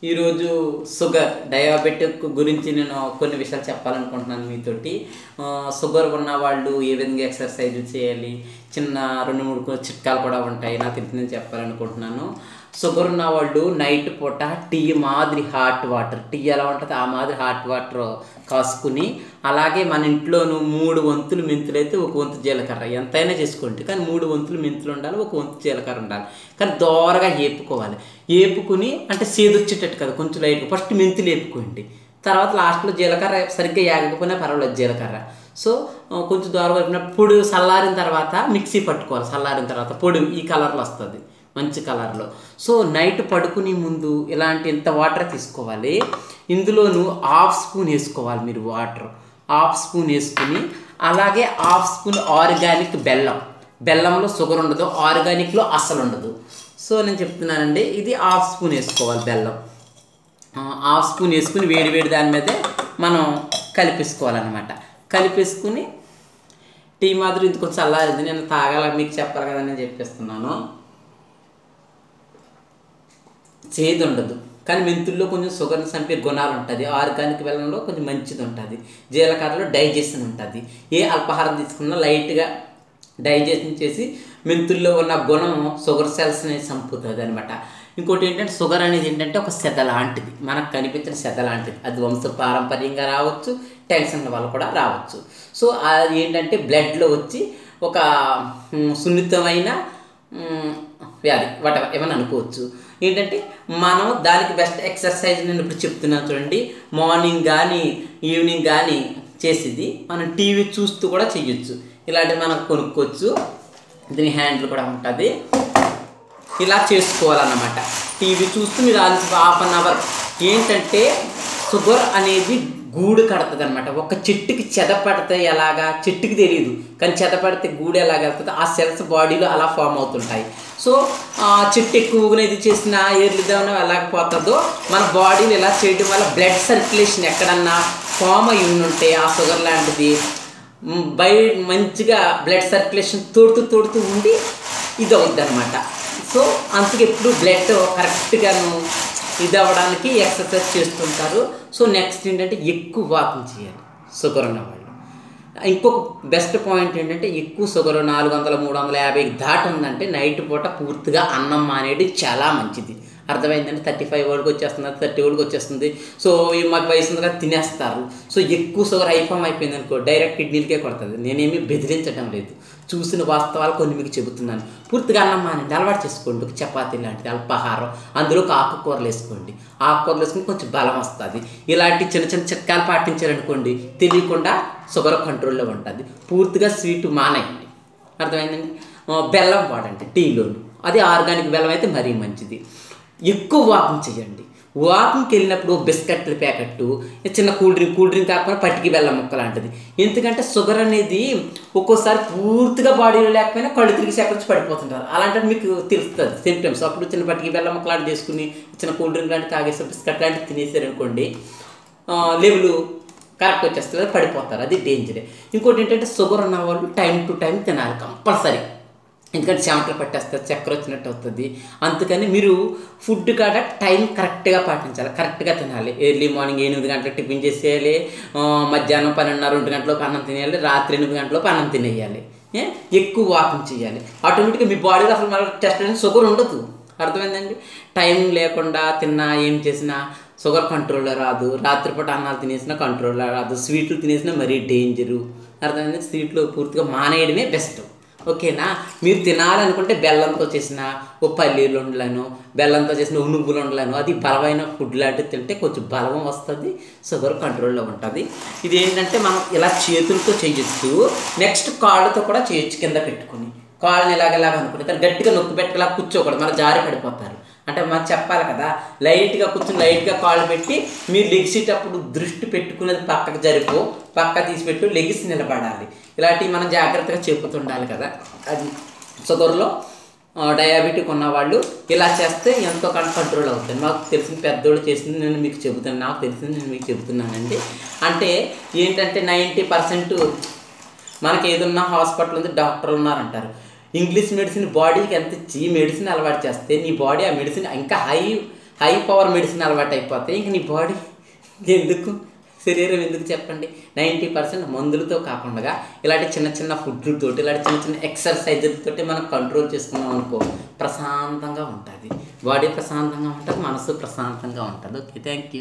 ఈరోజు sugar diabetic గురించి నేను కొన్ని విషయాలు చెప్పాలనుకుంటున్నాను మీతోటి ఆ, షుగర్ ఉన్న వాళ్ళు ఏ విధంగా ఎక్సర్సైజ్ చేయాలి చిన్న రెండు మూడు కొ- చిట్కాలు కూడా ఉంటాయి నాకు తెలిసి నేను చెప్పాలనుకుంటున్నాను షుగర్ ఉన్న వాళ్ళు నైట్ పూట టీ మాదిరి హాట్ వాటర్ టీ ఎలా ఉంటుంది ఆ మాదిరి హాట్ వాటర్ కాసుకుని అలాగే మన ఇంట్లోనూ మూడు వంతులు మెంతులు అయితే ఒక వంతు జీలకర్ర ఎంతైనా చేసుకోండి కానీ మూడు వంతులు మెంతులు ఉండాలి ఒక వంతు జీలకర్ర ఉండాలి కానీ దోరగా ఏపుకోవాలి ఏపుకుని అంటే సేదొచ్చేటట్టు కదా కొంచెం లైట్గా ఫస్ట్ మెంతులు ఏపుకోండి తర్వాత లాస్ట్లో జీలకర్ర సరిగ్గా ఏగకపోయినా పర్వాలేదు జీలకర్ర సో ఆ, కొంచెం దూరం వైపున పొడి చల్లారిన తర్వాత మిక్సీ పట్టుకోవాలి చల్లారిన తర్వాత పొడి ఈ కలర్లో వస్తుంది మంచి కలర్లో సో నైట్ పడుకునే ముందు ఇలాంటి ఇంత వాటర్ తీసుకోవాలి ఇందులోను హాఫ్ స్పూన్ వేసుకోవాలి మీరు వాటర్ హాఫ్ స్పూన్ వేసుకుని అలాగే హాఫ్ స్పూన్ ఆర్గానిక్ బెల్లం బెల్లంలో షుగర్ ఉండదు ఆర్గానిక్లో అస్సలు ఉండదు సో నేను చెప్తున్నానండి ఇది హాఫ్ స్పూన్ వేసుకోవాలి బెల్లం ఆ, హాఫ్ స్పూన్ వేసుకుని వేడి వేడి దాని మీదే మనం కలిపేసుకోవాలన్నమాట కలిపేసుకుని టీ మాదిరి ఇది కొంచెం చల్లారింది నేను తాగాల మీకు చెప్పాలి కదా నేను చెప్పేస్తున్నాను చేదు ఉండదు కానీ మెంతుల్లో కొంచెం షుగర్ని చంపే గుణాలు ఉంటుంది ఆర్గానిక్ బెల్లంలో కొంచెం మంచిది ఉంటుంది జీలకర్రలో డైజెషన్ ఉంటుంది ఏ అల్పాహారం తీసుకున్నా లైట్గా డైజెషన్ చేసి మెంతుల్లో ఉన్న గుణం షుగర్ సెల్స్ని చంపుతుంది అనమాట ఇంకోటి ఏంటంటే షుగర్ అనేది ఏంటంటే ఒక సెద లాంటిది మనకు కనిపించిన సెద లాంటిది అది వంశ పారంపర్యంగా రావచ్చు టెన్షన్ల వల్ల కూడా రావచ్చు సో అది ఏంటంటే బ్లడ్లో వచ్చి ఒక మ్, సున్నితమైన మ్, వ్యాధి వాట ఏమని అనుకోవచ్చు ఏంటంటే మనం దానికి బెస్ట్ ఎక్సర్సైజ్ నేను ఇప్పుడు చెప్తున్నాను చూడండి మార్నింగ్ కానీ ఈవినింగ్ కానీ చేసేది మనం టీవీ చూస్తూ కూడా చేయొచ్చు ఇలాంటివి మనం కొనుక్కోవచ్చు దీని హ్యాండిల్ కూడా ఉంటుంది ఇలా చేసుకోవాలన్నమాట టీవీ చూస్తూ మీరు హాఫ్ అన్ అవర్ ఏంటంటే షుగర్ అనేది గూడు కడుతుంది అనమాట ఒక చెట్టుకి చెద పడితే ఎలాగా చెట్టుకి తెలియదు కానీ చెద పడితే గూడు ఎలాగ వెళ్తుంది ఆ సెల్స్ బాడీలో అలా ఫామ్ అవుతుంటాయి సో ఆ చెట్టు ఎక్కువగా ఇది చేసిన ఏర్లుదామని వెళ్ళకపోతుందో మన బాడీలో ఇలా చేయడం వల్ల బ్లడ్ సర్క్యులేషన్ ఎక్కడన్నా ఫామ్ అయి ఉంటే ఆ షుగర్ లాంటిది మ్, బయ మంచిగా బ్లడ్ సర్క్యులేషన్ తోడుతూ తోడుతూ ఉండి ఇది అవుద్ది అనమాట సో అందుకే ఎప్పుడు బ్లడ్ కరెక్ట్గాను ఇది అవ్వడానికి ఎక్సర్సైజ్ చేస్తుంటారు సో నెక్స్ట్ ఏంటంటే ఎక్కువ వాకింగ్ చేయాలి షుగర్ ఉన్న వాళ్ళు ఇంకొక బెస్ట్ పాయింట్ ఏంటంటే ఎక్కువ షుగర్ నాలుగు వందల మూడు వందల యాభై దాటి ఉందంటే నైట్ పూట పూర్తిగా అన్నం మానేది చాలా మంచిది అర్థమైందంటే థర్టీ ఫైవ్ వాళ్ళకి వచ్చేస్తుంది థర్టీ వాళ్ళకి వచ్చేస్తుంది సో ఈ మాకు వయసు ఉంది కదా తినేస్తారు సో ఎక్కువ షుగర్ అయిపోయి అయిపోయింది అనుకో డైరెక్ట్ కిడ్నీలకే కొడుతుంది నేనేమి బెదిరించడం లేదు చూసిన వాస్తవాలు కొన్ని మీకు చెబుతున్నాను పూర్తిగా అన్నం మానండి అలవాటు చేసుకోండి ఒక చపాతీ లాంటిది అల్పాహారం అందులో ఒక ఆకుకూరలు వేసుకోండి ఆకుకూరలు వేసుకుని కొంచెం బలం వస్తుంది ఇలాంటి చిన్న చిన్న చిట్కాలు పాటించారనుకోండి తెలియకుండా షుగర్ కంట్రోల్లో ఉంటుంది పూర్తిగా స్వీట్ మానేయండి అర్థమైందండి ఆ, బెల్లం వాడండి టీలోను అది ఆర్గానిక్ బెల్లం అయితే మరీ మంచిది ఎక్కువ వాకింగ్ చేయండి వాకింగ్కి వెళ్ళినప్పుడు బిస్కెట్ల ప్యాకెట్టు చిన్న కూల్ డ్రింక్ కూల్ డ్రింక్ కాకుండా పట్టికి బెల్లం ముక్క లాంటిది ఎందుకంటే షుగర్ అనేది ఒక్కోసారి పూర్తిగా బాడీలో లేకపోయినా కళ్ళు తిరిగి సెకండ్స్ పడిపోతుంటారు అలాంటి మీకు తెలుస్తుంది సిమ్టమ్స్ అప్పుడు చిన్న పట్టికి బెల్లం ముక్క లాంటి చేసుకుని చిన్న కూల్ డ్రింక్ లాంటి తాగేసి బిస్కెట్ లాంటివి తినేసారు అనుకోండి లెవెల్ కరెక్ట్ వచ్చేస్తుంది పడిపోతారు అది డేంజరే ఇంకోటి ఏంటంటే షుగర్ ఉన్న వాళ్ళు టైం టు టైం తినాలి కంపల్సరీ ఎందుకంటే చెమటలు పట్టేస్తారు చక్కెర వచ్చినట్టు అవుతుంది అందుకని మీరు ఫుడ్ కాడ టైం కరెక్ట్గా పాటించాలి కరెక్ట్గా తినాలి ఎర్లీ మార్నింగ్ ఎనిమిది గంటలకు టిఫిన్ చేసేయాలి ఆ, మధ్యాహ్నం పన్నెండున్నర రెండు గంటలకు అన్నం తినేయాలి రాత్రి ఎనిమిది గంటలకు అన్నం తినేయాలి ఏ? ఎక్కువ వాకింగ్ చేయాలి ఆటోమేటిక్గా మీ బాడీలో అసలు మళ్ళీ టెస్ట్ అనేది షుగర్ ఉండదు అర్థమైందండి టైం లేకుండా తిన్నా ఏం చేసినా షుగర్ కంట్రోల్లో రాదు రాత్రిపూట అన్నాలు తినేసినా కంట్రోల్లో రాదు స్వీట్లు తినేసినా మరీ డేంజరు అర్థమైంది స్వీట్లు పూర్తిగా మానేయడమే బెస్ట్ ఓకేనా మీరు తినాలనుకుంటే బెల్లంతో చేసిన ఓ పల్లీలు ఉండలను బెల్లంతో చేసిన ఉనుగులు ఉండలను అది బలమైన ఫుడ్ లాంటివి తింటే కొంచెం బలం వస్తుంది షుగర్ కంట్రోల్లో ఉంటుంది ఇది ఏంటంటే మనం ఇలా చేతులతో చేయొచ్చు నెక్స్ట్ కాళ్ళతో కూడా చేయొచ్చు కింద పెట్టుకుని కాళ్ళని ఇలాగ ఇలాగ అనుకుని కానీ గట్టిగా నొక్కి పెట్టేలా కూర్చోకూడదు మన జారి పడిపోతారు అంటే మనం చెప్పాలి కదా లైట్గా కూర్చొని లైట్గా కాళ్ళు పెట్టి మీరు లెగిసేటప్పుడు దృష్టి పెట్టుకునేది పక్కకు జరిపో పక్క తీసి పెట్టు లెగిసి నిలబడాలి ఇలాంటివి మనం జాగ్రత్తగా చెప్పుతుండాలి కదా అది షుగర్లో డయాబెటిక్ ఉన్న వాళ్ళు ఇలా చేస్తే ఎంతో కొంత కంట్రోల్ అవుతుంది మాకు తెలిసిన పెద్దోళ్ళు చేసింది నేను మీకు చెబుతాను నాకు తెలిసింది నేను మీకు చెబుతున్నానండి అంటే ఏంటంటే నైంటీ పర్సెంట్ మనకి ఏదన్నా హాస్పిటల్ ఉంది డాక్టర్లు ఉన్నారంటారు ఇంగ్లీష్ మెడిసిన్ బాడీకి ఎంత ఇచ్చి ఈ మెడిసిన్ అలవాటు చేస్తే నీ బాడీ ఆ మెడిసిన్ ఇంకా హై హై పవర్ మెడిసిన్ అలవాటు అయిపోతే ఇంక నీ బాడీ ఎందుకు శరీరం ఎందుకు చెప్పండి నైంటీ పర్సెంట్ మందులతో కాకుండా ఇలాంటి చిన్న చిన్న ఫుడ్లతోటి ఇలాంటి చిన్న చిన్న ఎక్సర్సైజులతోటి మనం కంట్రోల్ చేసుకున్నాం అనుకో ప్రశాంతంగా ఉంటుంది బాడీ ప్రశాంతంగా ఉంటుంది మనసు ప్రశాంతంగా ఉంటుంది ఓకే థ్యాంక్ యూ